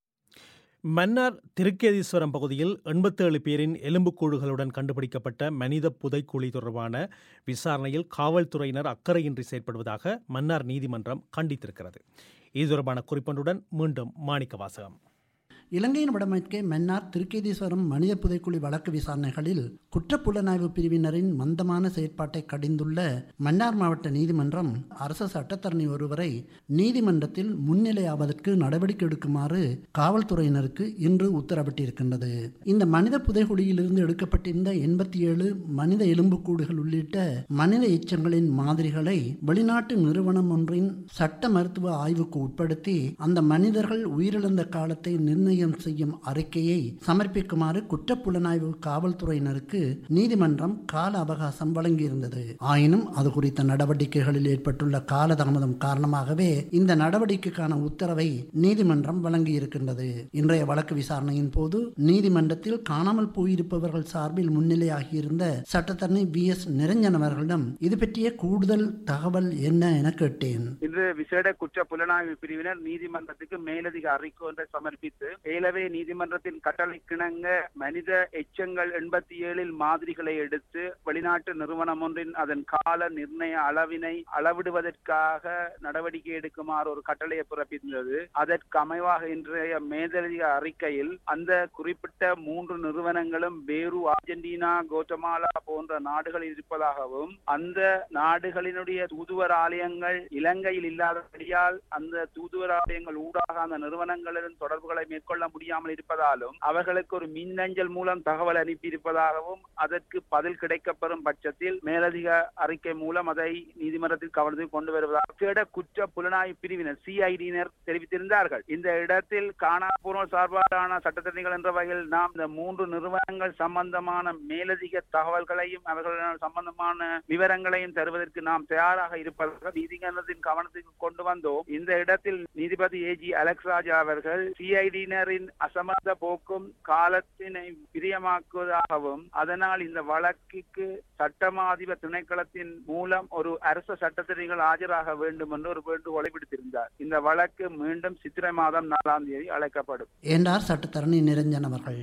மன்னார் திருக்கேதீஸ்வரம் பகுதியில் எண்பத்தேழு பேரின் எலும்புக்கூடுகளுடன் கண்டுபிடிக்கப்பட்ட மனித புதைக்குழி தொடர்பான விசாரணையில் காவல்துறையினர் அக்கறையின்றி செயற்படுவதாக மன்னார் நீதிமன்றம் கண்டித்திருக்கிறது இது தொடர்பான குறிப்பொன்றுடன் மீண்டும் மாணிக்க வாசகம் இலங்கையின் வடமேற்கே மன்னார் திருக்கேதீஸ்வரம் மனித புதைக்குழி வழக்கு விசாரணைகளில் குற்றப்புலனாய்வு பிரிவினரின் மந்தமான செயற்பாட்டை கடிந்துள்ள மன்னார் மாவட்ட நீதிமன்றம் அரசு சட்டத்தரணி ஒருவரை நீதிமன்றத்தில் முன்னிலையாவதற்கு நடவடிக்கை எடுக்குமாறு காவல்துறையினருக்கு இன்று உத்தரவிட்டிருக்கின்றது இந்த மனித புதைக்குழியிலிருந்து எடுக்கப்பட்டிருந்த எண்பத்தி ஏழு மனித எலும்புக்கூடுகள் உள்ளிட்ட மனித எச்சங்களின் மாதிரிகளை வெளிநாட்டு நிறுவனம் ஒன்றின் சட்ட மருத்துவ ஆய்வுக்கு உட்படுத்தி அந்த மனிதர்கள் உயிரிழந்த காலத்தை நிர்ணயம் செய்யும் அறிக்கையை சமர்ப்பிக்குமாறு குற்றப்புலனாய்வு காவல்துறையினருக்கு நீதிமன்றம் கால அவகாசம் வழங்கியிருந்தது ஆயினும் அது குறித்த நடவடிக்கைகளில் ஏற்பட்டுள்ள காலதாமதம் காரணமாகவே இந்த நடவடிக்கைக்கான உத்தரவை நீதிமன்றம் வழங்கியிருக்கின்றது இன்றைய வழக்கு விசாரணையின் போது நீதிமன்றத்தில் காணாமல் போயிருப்பவர்கள் சார்பில் முன்னிலையாகியிருந்த சட்டத்தரணி வி எஸ் நிரஞ்சன் அவர்களிடம் இது பற்றிய கூடுதல் தகவல் என்ன என கேட்டேன் இன்று விசேட குற்ற புலனாய்வு பிரிவினர் நீதிமன்றத்துக்கு மேலதிக அறிக்கை ஒன்றை சமர்ப்பித்து ஏலவே நீதிமன்றத்தின் கட்டளைக்கிணங்க மனித எச்சங்கள் எண்பத்தி ஏழில் மாதிரிகளை எடுத்து வெளிநாட்டு நிறுவனம் ஒன்றின் அதன் கால நிர்ணய அளவினை அளவிடுவதற்காக நடவடிக்கை எடுக்குமாறு ஒரு கட்டளையை பிறப்பித்தது அதற்கு அமைவாக இன்றைய மேலதிக அறிக்கையில் அந்த குறிப்பிட்ட மூன்று நிறுவனங்களும் பேரு அர்ஜென்டினா கோட்டமாலா போன்ற நாடுகளில் இருப்பதாகவும் அந்த நாடுகளினுடைய தூதுவர் ஆலயங்கள் இலங்கையில் இல்லாதபடியால் அந்த தூதுவர் ஆலயங்கள் ஊடாக அந்த நிறுவனங்களுடன் தொடர்புகளை மேற்கொள்ள முடியாமல் இருப்பதாலும் அவர்களுக்கு ஒரு மின்னஞ்சல் மூலம் தகவல் அனுப்பியிருப்பதாகவும் அதற்கு பதில் கிடைக்கப்பெறும் பட்சத்தில் மேலதிக அறிக்கை மூலம் அதை நீதிமன்றத்தில் கவனத்தில் கொண்டு வருவதாக விசேட குற்ற புலனாய்வு பிரிவினர் சிஐடியினர் தெரிவித்திருந்தார்கள் இந்த இடத்தில் காணாப்பூர்வ சார்பான சட்டத்திட்டங்கள் என்ற வகையில் நாம் இந்த மூன்று நிறுவனங்கள் சம்பந்தமான மேலதிக தகவல்களையும் அவர்கள் சம்பந்தமான விவரங்களையும் தருவதற்கு நாம் தயாராக இருப்பதாக நீதிமன்றத்தின் கவனத்துக்கு கொண்டு வந்தோம் இந்த இடத்தில் நீதிபதி ஏஜி அலெக்ஸ் ராஜா அவர்கள் சிஐடியினரின் அசமர்த்த போக்கும் காலத்தினை பிரியமாக்குவதாகவும் அதனால் இந்த வழக்குக்கு சட்டமா அதிபர் திணைக்களத்தின் மூலம் ஒரு அரசு சட்டத்திரிகள் ஆஜராக வேண்டும் என்று ஒரு வேண்டுகோளை விடுத்திருந்தார் இந்த வழக்கு மீண்டும் சித்திரை மாதம் நாலாம் தேதி அழைக்கப்படும் என்றார் சட்டத்தரணி நிரஞ்சன் அவர்கள்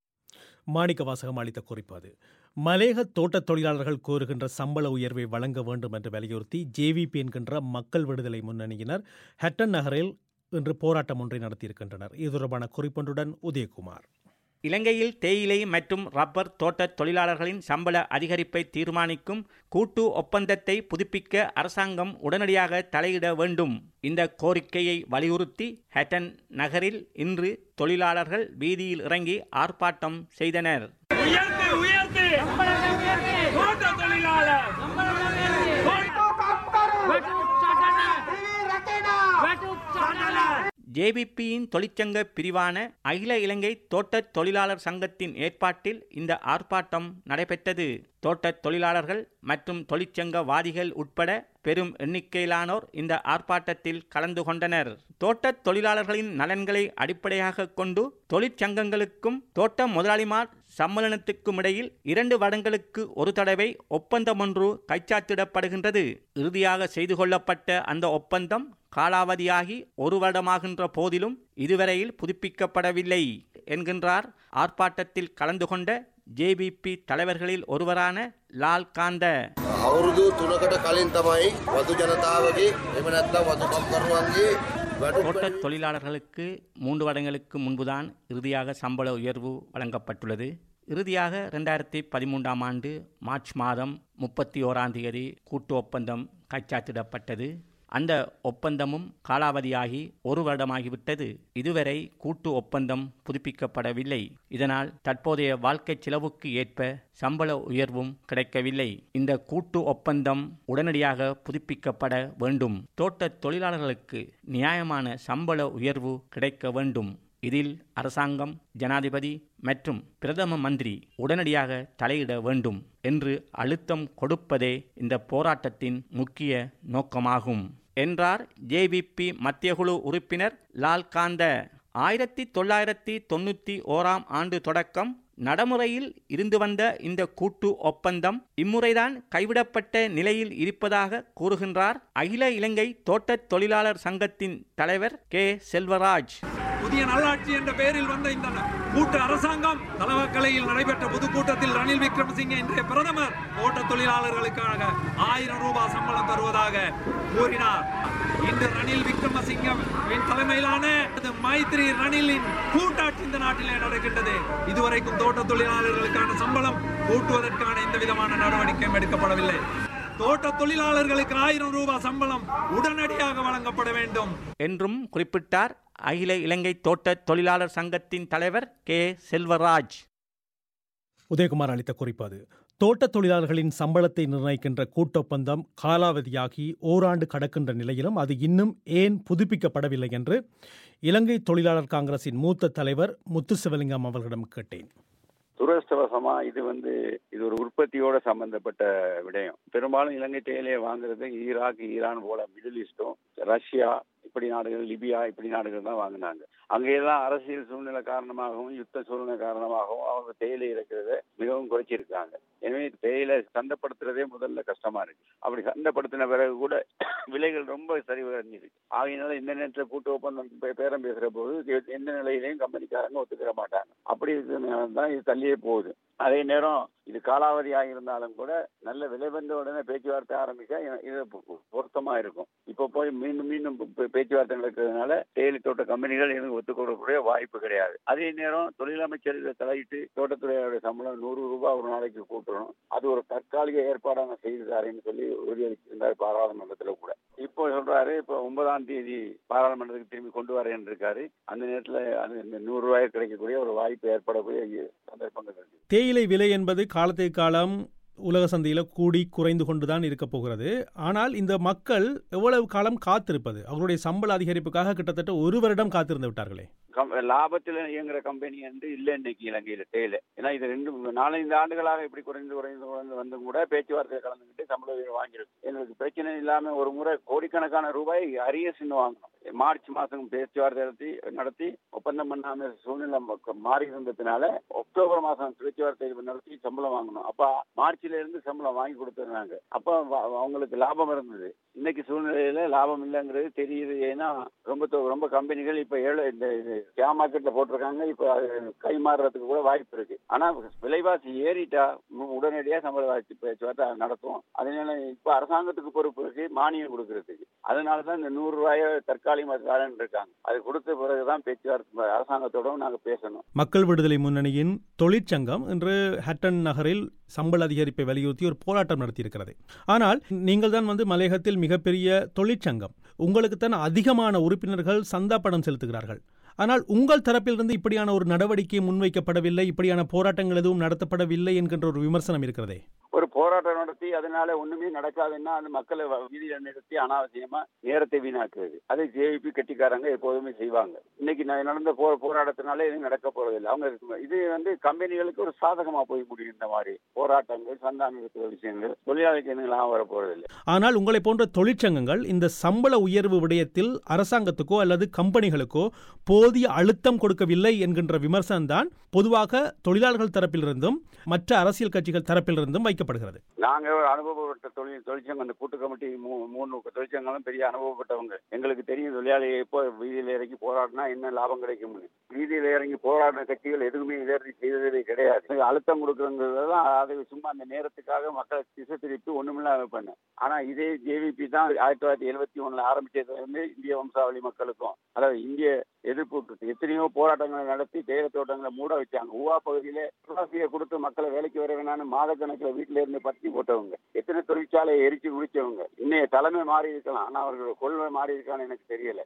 மாணிக்க வாசகம் அளித்த குறிப்பு அது மலேக தோட்டத் தொழிலாளர்கள் கோருகின்ற சம்பள உயர்வை வழங்க வேண்டும் என்று வலியுறுத்தி ஜேவிபி என்கின்ற மக்கள் விடுதலை முன்னணியினர் ஹட்டன் நகரில் இன்று போராட்டம் ஒன்றை நடத்தியிருக்கின்றனர் இது தொடர்பான குறிப்பொன்றுடன் உதயகுமார் இலங்கையில் தேயிலை மற்றும் ரப்பர் தோட்ட தொழிலாளர்களின் சம்பள அதிகரிப்பை தீர்மானிக்கும் கூட்டு ஒப்பந்தத்தை புதுப்பிக்க அரசாங்கம் உடனடியாக தலையிட வேண்டும் இந்த கோரிக்கையை வலியுறுத்தி ஹட்டன் நகரில் இன்று தொழிலாளர்கள் வீதியில் இறங்கி ஆர்ப்பாட்டம் செய்தனர் உயர்த்து உயர்த்து ஜேபிபியின் தொழிற்சங்க பிரிவான அகில இலங்கை தோட்ட தொழிலாளர் சங்கத்தின் ஏற்பாட்டில் இந்த ஆர்ப்பாட்டம் நடைபெற்றது தோட்ட தொழிலாளர்கள் மற்றும் தொழிற்சங்கவாதிகள் உட்பட பெரும் எண்ணிக்கையிலானோர் இந்த ஆர்ப்பாட்டத்தில் கலந்து கொண்டனர் தோட்ட தொழிலாளர்களின் நலன்களை அடிப்படையாக கொண்டு தொழிற்சங்கங்களுக்கும் தோட்ட முதலாளிமார் சம்மேளனத்துக்கும் இடையில் இரண்டு வருடங்களுக்கு ஒரு தடவை ஒப்பந்தம் ஒன்று கைச்சாத்திடப்படுகின்றது இறுதியாக செய்து கொள்ளப்பட்ட அந்த ஒப்பந்தம் காலாவதியாகி ஒரு வருடமாகின்ற போதிலும் இதுவரையில் புதுப்பிக்கப்படவில்லை என்கின்றார் ஆர்ப்பாட்டத்தில் கலந்து கொண்ட ஜேபிபி தலைவர்களில் ஒருவரான லால் காந்த අවුරුදු තුනකට කලින් තමයි වතු ජනතාවගේ එම නැත්නම් වතු කම්කරුවන්ගේ தோட்ட தொழிலாளர்களுக்கு மூன்று வருடங்களுக்கு முன்புதான் இறுதியாக சம்பள உயர்வு வழங்கப்பட்டுள்ளது இறுதியாக ரெண்டாயிரத்தி பதிமூன்றாம் ஆண்டு மார்ச் மாதம் முப்பத்தி ஓராம் தேதி கூட்டு ஒப்பந்தம் கைச்சாத்திடப்பட்டது அந்த ஒப்பந்தமும் காலாவதியாகி ஒரு வருடமாகிவிட்டது இதுவரை கூட்டு ஒப்பந்தம் புதுப்பிக்கப்படவில்லை இதனால் தற்போதைய வாழ்க்கை செலவுக்கு ஏற்ப சம்பள உயர்வும் கிடைக்கவில்லை இந்த கூட்டு ஒப்பந்தம் உடனடியாக புதுப்பிக்கப்பட வேண்டும் தோட்ட தொழிலாளர்களுக்கு நியாயமான சம்பள உயர்வு கிடைக்க வேண்டும் இதில் அரசாங்கம் ஜனாதிபதி மற்றும் பிரதம மந்திரி உடனடியாக தலையிட வேண்டும் என்று அழுத்தம் கொடுப்பதே இந்த போராட்டத்தின் முக்கிய நோக்கமாகும் என்றார் ஜேவிபி மத்திய குழு உறுப்பினர் லால் காந்த ஆயிரத்தி தொள்ளாயிரத்தி தொண்ணூற்றி ஓராம் ஆண்டு தொடக்கம் நடைமுறையில் இருந்து வந்த இந்த கூட்டு ஒப்பந்தம் இம்முறைதான் கைவிடப்பட்ட நிலையில் இருப்பதாக கூறுகின்றார் அகில இலங்கை தோட்ட தொழிலாளர் சங்கத்தின் தலைவர் கே செல்வராஜ் புதிய நல்லாட்சி என்ற பெயரில் வந்த இந்த கூட்டு அரசாங்கம் தலவாக்கலையில் நடைபெற்ற பொதுக்கூட்டத்தில் ரணில் விக்ரமசிங்கே இன்றைய பிரதமர் தோட்ட தொழிலாளர்களுக்காக ஆயிரம் ரூபாய் சம்பளம் தருவதாக கூறினார் இன்று ரணில் விக்ரமசிங்கவின் தலைமையிலான மைத்ரி ரணிலின் கூட்டாட்சி இந்த நாட்டிலே நடக்கின்றது இதுவரைக்கும் தோட்ட தொழிலாளர்களுக்கான சம்பளம் கூட்டுவதற்கான எந்த விதமான நடவடிக்கையும் எடுக்கப்படவில்லை தோட்ட தொழிலாளர்களுக்கு ஆயிரம் ரூபாய் சம்பளம் உடனடியாக வழங்கப்பட வேண்டும் என்றும் குறிப்பிட்டார் அகில இலங்கை தோட்ட தொழிலாளர் சங்கத்தின் தலைவர் கே செல்வராஜ் உதயகுமார் அளித்த குறிப்பு அது தோட்ட தொழிலாளர்களின் சம்பளத்தை நிர்ணயிக்கின்ற கூட்டொப்பந்தம் காலாவதியாகி ஓராண்டு கடக்கின்ற நிலையிலும் அது இன்னும் ஏன் புதுப்பிக்கப்படவில்லை என்று இலங்கை தொழிலாளர் காங்கிரசின் மூத்த தலைவர் முத்துசிவலிங்கம் அவர்களிடம் கேட்டேன் துரதிருஷ்டவசமா இது வந்து இது ஒரு உற்பத்தியோட சம்பந்தப்பட்ட விடயம் பெரும்பாலும் இலங்கை தேயிலையை வாங்குறது ஈராக் ஈரான் போல மிடில் ஈஸ்டும் ரஷ்யா இப்படி நாடுகள் லிபியா இப்படி நாடுகள் தான் வாங்கினாங்க அங்கெல்லாம் அரசியல் சூழ்நிலை காரணமாகவும் யுத்த சூழ்நிலை காரணமாகவும் அவங்க தேயிலை இருக்கிறத மிகவும் குறைச்சிருக்காங்க எனவே தேயிலை சந்தைப்படுத்துறதே முதல்ல கஷ்டமா இருக்கு அப்படி சந்தைப்படுத்தின பிறகு கூட விலைகள் ரொம்ப சரிவடைஞ்சிருக்கு ஆகையினால இந்த நேரத்தில் கூட்டு ஒப்பந்தம் பே- பேரம் பேசுற போது எந்த நிலையிலையும் கம்பெனிக்காரங்க ஒத்துக்கிற மாட்டாங்க அப்படி இருக்கிறதுனால தான் இது தள்ளியே போகுது அதே நேரம் இது காலாவதியாக இருந்தாலும் கூட நல்ல விலை வந்த உடனே பேச்சுவார்த்தை ஆரம்பிச்சா இ- இது பொ- பொருத்தமா இருக்கும் இப்போ போய் மீண்டும் மீண்டும் பே- பேச்சுவார்த்தை நடக்கிறதுனால தேயிலை தோட்ட கம்பெனிகள் எனக்கு ஒத்துக்கொள்ளக்கூடிய வாய்ப்பு கிடையாது அதே நேரம் தொழிலமைச்சர் இதை தலையிட்டு தோட்டத்துறையோட சம்பளம் நூறு ரூபாய் ஒரு நாளைக்கு கூட்டணும் அது ஒரு தற்காலிக ஏற்பாடாக செய்திருக்காருன்னு சொல்லி உறுதியளித்திருந்தார் பாராளுமன்றத்தில் கூட இப்போ சொல்றாரு இப்போ ஒன்பதாம் தேதி பாராளுமன்றத்துக்கு திரும்பி கொண்டு வரேன் இருக்காரு அந்த நேரத்தில் அது இந்த நூறு ரூபாய் கிடைக்கக்கூடிய ஒரு வாய்ப்பு ஏற்படக்கூடிய சந்தர்ப்பங்கள் இருக்கு தேயிலை விலை என்பது காலத்துக்கு காலம் உலக சந்தையில் கூடி குறைந்து கொண்டுதான் இருக்க போகிறது ஆனால் இந்த மக்கள் எவ்வளவு காலம் காத்திருப்பது அவர்களுடைய சம்பள அதிகரிப்புக்காக கிட்டத்தட்ட ஒரு வருடம் காத்திருந்து விட்டார்களே கம்- லாபத்தில் இயங்குற கம்பெனி வந்து இல்லை இன்னைக்கு இலங்கையில தேயிலை ஏன்னா இது ரெண்டு நாலஞ்சு ஆண்டுகளாக இப்படி குறைந்து குறைந்து குறைந்து வந்து கூட பேச்சுவார்த்தை கலந்துக்கிட்டு சம்பள உயர்வு வாங்கியிருக்கு எங்களுக்கு பிரச்சனை இல்லாம ஒரு முறை கோடிக்கணக்கான ரூபாய் அரியஸ் இன்னும் வாங்கணும் மார்ச் மாசம் பேச்சுவார்த்தை நடத்தி நடத்தி ஒப்பந்தம் பண்ணாம சூழ்நிலை ம- மாறி இருந்ததுனால அக்டோபர் மாசம் பேச்சுவார்த்தை நடத்தி சம்பளம் வாங்கணும் அப்ப மார்ச்ல இருந்து சம்பளம் வாங்கி கொடுத்துருந்தாங்க அப்ப வ- அவங்களுக்கு லாபம் இருந்தது இன்னைக்கு சூழ்நிலையில லாபம் இல்லைங்கிறது தெரியுது ஏன்னா ரொம்ப தொ- ரொம்ப கம்பெனிகள் இப்ப ஏழை இந்த ஷேர் மார்க்கெட்ல போட்டிருக்காங்க இப்ப அது கை மாறுறதுக்கு கூட வாய்ப்பு இருக்கு ஆனா விலைவாசி ஏறிட்டா உ- உடனடியா சம்பள வாசி பேச்சுவார்த்தை நடத்தும் அதனால இப்ப அரசாங்கத்துக்கு பொறுப்பு இருக்கு மானியம் கொடுக்கறதுக்கு அதனாலதான் இந்த நூறு ரூபாய தற்காலிகமாக தரேன்னு இருக்காங்க அது கொடுத்த பிறகுதான் பேச்சுவார்த்தை அரசாங்கத்தோட நாங்க பேசணும் மக்கள் விடுதலை முன்னணியின் தொழிற்சங்கம் இன்று ஹட்டன் நகரில் சம்பள அதிகரிப்பை வலியுறுத்தி ஒரு போராட்டம் நடத்தியிருக்கிறது ஆனால் நீங்கள் தான் வந்து மலையகத்தில் மிகப்பெரிய தொழிற்சங்கம் உங்களுக்கு தான் அதிகமான உறுப்பினர்கள் சந்தா பணம் செலுத்துகிறார்கள் ஆனால் உங்கள் தரப்பிலிருந்து இப்படியான ஒரு நடவடிக்கை முன்வைக்கப்படவில்லை இப்படியான போராட்டங்கள் எதுவும் நடத்தப்படவில்லை என்கின்ற ஒரு விமர்சனம் இருக்கிறதே ஒரு போராட்டம் நடத்தி நடத்தி அதனால ஒண்ணுமே நடக்காதுன்னா அந்த மக்களை வ- வீதியில நிறுத்தி அனாவசியமா நேரத்தை வீணாக்குறது அதை ஜேவிபி கட்சிக்காரங்க எப்போதுமே செய்வாங்க இன்னைக்கு ந- நடந்த போ போராட்டத்தினால எதுவும் நடக்க போறதில்லை அவங்க இது வந்து கம்பெனிகளுக்கு ஒரு சாதகமா போய் முடியும் இந்த மாதிரி போராட்டங்கள் சந்தானம் இருக்கிற விஷயங்கள் தொழிலாளிக்கு எதுவும் லாபம் வர போறதில்லை ஆனால் உங்களை போன்ற தொழிற்சங்கங்கள் இந்த சம்பள உயர்வு விடயத்தில் அரசாங்கத்துக்கோ அல்லது கம்பெனிகளுக்கோ போதிய அழுத்தம் கொடுக்கவில்லை என்கின்ற விமர்சனம்தான் பொதுவாக தொழிலாளர்கள் தரப்பிலிருந்தும் மற்ற அரசியல் கட்சிகள் தரப்பிலிருந்தும் வைக்கப்படுகிறது நாங்க ஒரு அனுபவப்பட்ட தொழில் தொழிற்சங்கம் அந்த கூட்டு கமிட்டி மூ- மூணு தொழிற்சங்கங்களும் பெரிய அனுபவப்பட்டவங்க எங்களுக்கு தெரியும் தொழிலாளி எப்போ வீதியில இறங்கி போராடினா என்ன லாபம் கிடைக்கும்னு வீதியில இறங்கி போராடின கட்சிகள் எதுவுமே இதற்கு செய்ததே கிடையாது இது அழுத்தம் கொடுக்கறதுதான் அது சும்மா அந்த நேரத்துக்காக மக்களை திசை திருப்பி ஒண்ணுமில்லாம பண்ண ஆனா இதே ஜேவிபி தான் ஆயிரத்தி தொள்ளாயிரத்தி எழுபத்தி ஒண்ணுல ஆரம்பிச்சது வந்து இந்திய வம்சாவளி மக்களுக்கும் அதாவது இந்திய எதிர்ப்பு எத்தனையோ போராட்டங்களை நடத்தி தேயிலை தோட்டங்களை மூட வச்சாங்க ஊவா பகுதியில சுவாசியை கொடுத்து மக்களை வேலைக்கு வர வேணாம்னு மாதக்கணக்கில் வீட்டுல இருந்து பத்தி போட்டவங்க எத்தனை தொழிற்சாலையை எரிச்சு முடிச்சவங்க இன்னைய தலைமை மாறி இருக்கலாம் ஆனா அவர்களோட கொள்கை மாறி இருக்கான்னு எனக்கு தெரியல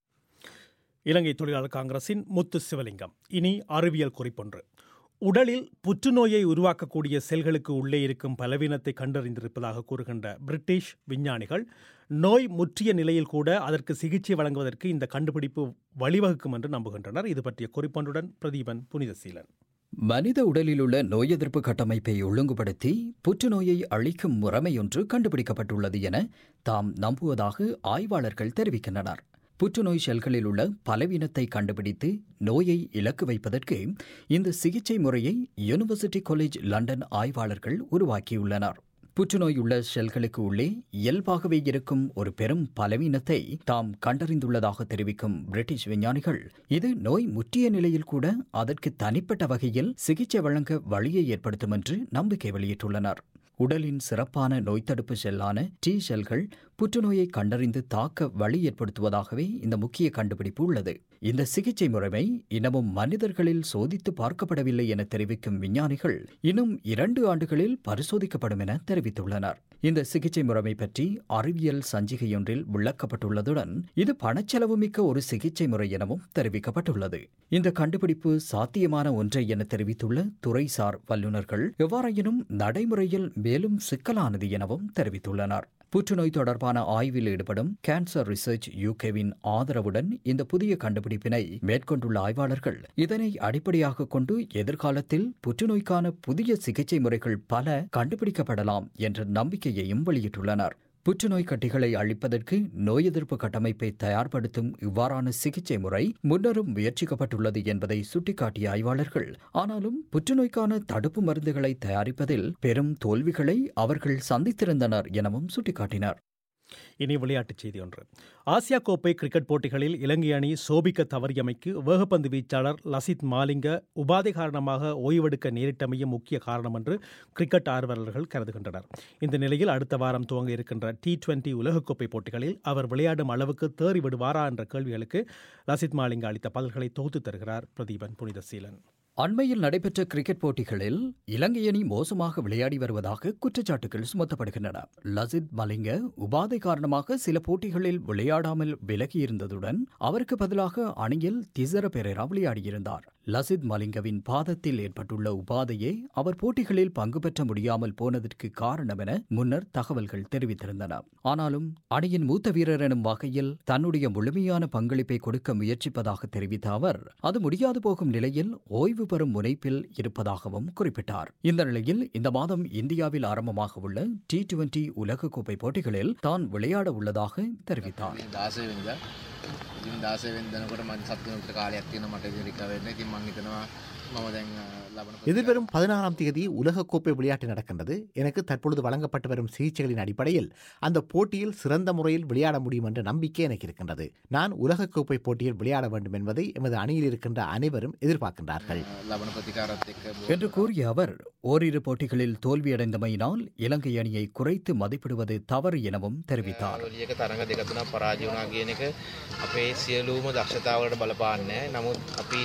இலங்கை தொழிலாளர் காங்கிரசின் முத்து சிவலிங்கம் இனி அறிவியல் குறிப்பொன்று உடலில் புற்றுநோயை உருவாக்கக்கூடிய செல்களுக்கு உள்ளே இருக்கும் பலவீனத்தை கண்டறிந்திருப்பதாக கூறுகின்ற பிரிட்டிஷ் விஞ்ஞானிகள் நோய் முற்றிய நிலையில் கூட அதற்கு சிகிச்சை வழங்குவதற்கு இந்த கண்டுபிடிப்பு வழிவகுக்கும் என்று நம்புகின்றனர் இது பற்றிய குறிப்பொன்றுடன் பிரதீபன் புனிதசீலன் மனித உடலில் உள்ள நோய் எதிர்ப்பு கட்டமைப்பை ஒழுங்குபடுத்தி புற்றுநோயை அழிக்கும் முறைமையொன்று கண்டுபிடிக்கப்பட்டுள்ளது என தாம் நம்புவதாக ஆய்வாளர்கள் தெரிவிக்கின்றனர் புற்றுநோய் செல்களில் உள்ள பலவீனத்தை கண்டுபிடித்து நோயை இலக்கு வைப்பதற்கு இந்த சிகிச்சை முறையை யூனிவர்சிட்டி காலேஜ் லண்டன் ஆய்வாளர்கள் உருவாக்கியுள்ளனர் புற்றுநோய் உள்ள செல்களுக்கு உள்ளே இயல்பாகவே இருக்கும் ஒரு பெரும் பலவீனத்தை தாம் கண்டறிந்துள்ளதாக தெரிவிக்கும் பிரிட்டிஷ் விஞ்ஞானிகள் இது நோய் முற்றிய நிலையில் கூட அதற்கு தனிப்பட்ட வகையில் சிகிச்சை வழங்க வழியை ஏற்படுத்தும் என்று நம்பிக்கை வெளியிட்டுள்ளனர் உடலின் சிறப்பான நோய் தடுப்பு செல்லான டி செல்கள் புற்றுநோயை கண்டறிந்து தாக்க வழி ஏற்படுத்துவதாகவே இந்த முக்கிய கண்டுபிடிப்பு உள்ளது இந்த சிகிச்சை முறைமை இன்னமும் மனிதர்களில் சோதித்து பார்க்கப்படவில்லை என தெரிவிக்கும் விஞ்ஞானிகள் இன்னும் இரண்டு ஆண்டுகளில் பரிசோதிக்கப்படும் என தெரிவித்துள்ளனர் இந்த சிகிச்சை முறைமை பற்றி அறிவியல் சஞ்சிகையொன்றில் விளக்கப்பட்டுள்ளதுடன் இது பணச்செலவு மிக்க ஒரு சிகிச்சை முறை எனவும் தெரிவிக்கப்பட்டுள்ளது இந்த கண்டுபிடிப்பு சாத்தியமான ஒன்றை என தெரிவித்துள்ள துறைசார் வல்லுநர்கள் எவ்வாறாயினும் நடைமுறையில் மேலும் சிக்கலானது எனவும் தெரிவித்துள்ளனர் புற்றுநோய் தொடர்பான ஆய்வில் ஈடுபடும் கேன்சர் ரிசர்ச் யூகேவின் ஆதரவுடன் இந்த புதிய கண்டுபிடிப்பினை மேற்கொண்டுள்ள ஆய்வாளர்கள் இதனை அடிப்படையாக கொண்டு எதிர்காலத்தில் புற்றுநோய்க்கான புதிய சிகிச்சை முறைகள் பல கண்டுபிடிக்கப்படலாம் என்ற நம்பிக்கையையும் வெளியிட்டுள்ளனர் புற்றுநோய் கட்டிகளை அழிப்பதற்கு நோய் எதிர்ப்பு கட்டமைப்பை தயார்படுத்தும் இவ்வாறான சிகிச்சை முறை முன்னரும் முயற்சிக்கப்பட்டுள்ளது என்பதை சுட்டிக்காட்டிய ஆய்வாளர்கள் ஆனாலும் புற்றுநோய்க்கான தடுப்பு மருந்துகளை தயாரிப்பதில் பெரும் தோல்விகளை அவர்கள் சந்தித்திருந்தனர் எனவும் சுட்டிக்காட்டினர் இனி விளையாட்டுச் செய்தி ஒன்று ஆசியா கோப்பை கிரிக்கெட் போட்டிகளில் இலங்கை அணி சோபிக்க தவறியமைக்கு வேகப்பந்து வீச்சாளர் லசித் மாலிங்க உபாதை காரணமாக ஓய்வெடுக்க நேரிட்டமையும் முக்கிய காரணம் என்று கிரிக்கெட் ஆர்வலர்கள் கருதுகின்றனர் இந்த நிலையில் அடுத்த வாரம் துவங்க இருக்கின்ற டி டுவெண்டி உலகக்கோப்பை போட்டிகளில் அவர் விளையாடும் அளவுக்கு தேறி விடுவாரா என்ற கேள்விகளுக்கு லசித் மாலிங்க அளித்த பதில்களை தொகுத்து தருகிறார் பிரதீபன் புனிதசீலன் அண்மையில் நடைபெற்ற கிரிக்கெட் போட்டிகளில் இலங்கை அணி மோசமாக விளையாடி வருவதாக குற்றச்சாட்டுகள் சுமத்தப்படுகின்றன லசித் மலிங்க உபாதை காரணமாக சில போட்டிகளில் விளையாடாமல் விலகியிருந்ததுடன் அவருக்கு பதிலாக அணியில் திசர பெரேரா விளையாடியிருந்தார் லசித் மலிங்கவின் பாதத்தில் ஏற்பட்டுள்ள உபாதையே அவர் போட்டிகளில் பங்கு பெற்ற முடியாமல் போனதற்கு காரணம் என முன்னர் தகவல்கள் தெரிவித்திருந்தன ஆனாலும் அணியின் மூத்த வீரர் எனும் வகையில் தன்னுடைய முழுமையான பங்களிப்பை கொடுக்க முயற்சிப்பதாக தெரிவித்த அவர் அது முடியாது போகும் நிலையில் ஓய்வு பெறும் முனைப்பில் இருப்பதாகவும் குறிப்பிட்டார் இந்த நிலையில் இந்த மாதம் இந்தியாவில் ஆரம்பமாக உள்ள டி டுவெண்டி உலகக்கோப்பை போட்டிகளில் தான் விளையாட உள்ளதாக தெரிவித்தார் දාසය වෙනද ඉතින් දාසය වෙන්දනකොට මං සත්වනට කාලයක් තියෙන මට ඉදිරික වෙන්න ඉතින් මං හිතනවා මම දැන් අ, ලබන எதிர்வரும் பதினாறாம் தேதி உலகக்கோப்பை விளையாட்டு நடக்கின்றது எனக்கு தற்பொழுது வழங்கப்பட்டு வரும் சிகிச்சைகளின் அடிப்படையில் அந்த போட்டியில் சிறந்த முறையில் விளையாட முடியும் என்ற நம்பிக்கை எனக்கு இருக்கின்றது நான் உலகக்கோப்பை போட்டியில் விளையாட வேண்டும் என்பதை எமது அணியில் இருக்கின்ற அனைவரும் எதிர்பார்க்கின்றார்கள் ලබන ප්‍රතිකාරත් එක්ක என்று கூறிய அவர் ஓரிரு போட்டிகளில் தோல்வியடைந்தமையினால் இலங்கை அணியை குறைத்து மதிப்பிடுவது தவறு எனவும் தெரிவித்தார் ලියක තරඟ දෙක තුනක් පරාජය වුණා කියන එක අපේ සියලුම දක්ෂතාවලට බලපාන්නේ නැහැ. නමුත් අපි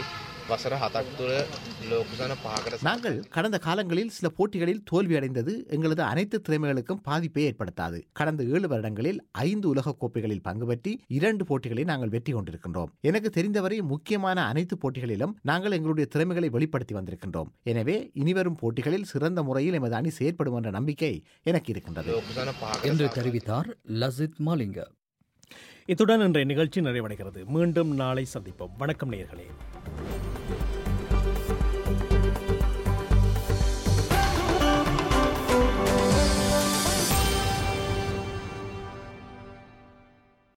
වසර හතක් තුළ ලෝකසන පහකට நாங்கள் கடந்த காலங்களில் சில போட்டிகளில் தோல்வியடைந்தது எங்களது அனைத்து திறமைகளுக்கும் பாதிப்பை ஏற்படுத்தாது கடந்த ஏழு வருடங்களில் ஐந்து உலகக் கோப்பைகளில் பங்கு பற்றி இரண்டு போட்டிகளை நாங்கள் வெற்றி கொண்டிருக்கின்றோம் எனக்கு தெரிந்தவரை முக்கியமான அனைத்து போட்டிகளிலும் நாங்கள் எங்களுடைய திறமைகளை வெளிப்படுத்தி வந்திருக்கின்றோம் எனவே இனிவரும் போட்டிகளில் சிறந்த முறையில் எமது அணி செயற்படும் என்ற நம்பிக்கை எனக்கு இருக்கின்றது என்று தெரிவித்தார் லசித் மாலிங்க இத்துடன் இன்றைய நிகழ்ச்சி நிறைவடைகிறது மீண்டும் நாளை சந்திப்போம் வணக்கம் நேயர்களே